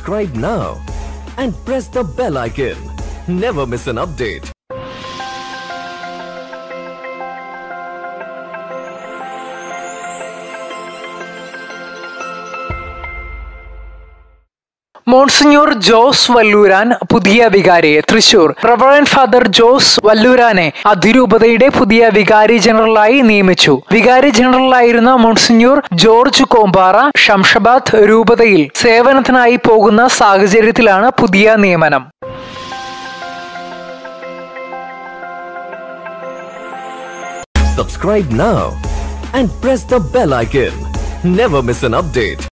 Subscribe now and press the bell icon. Never miss an update. Monsignor Jose Valluran പുതിയ വികാരി Thrissur reverend father Jose വല്ലൂരാനെ അതിരൂപതയുടെ പുതിയ വികാരി ജനറലായി നിയമിച്ചു വികാരി ജനറലായിരുന്ന മോൺസിഞ്ഞൂർ ജോർജ് കോമ്പാറ ഷംഷബാദ് രൂപതയിൽ സേവനത്തിനായി പോകുന്ന സാഹചര്യത്തിലാണ് പുതിയ നിയമനം Subscribe now and press the bell icon. Never miss an update.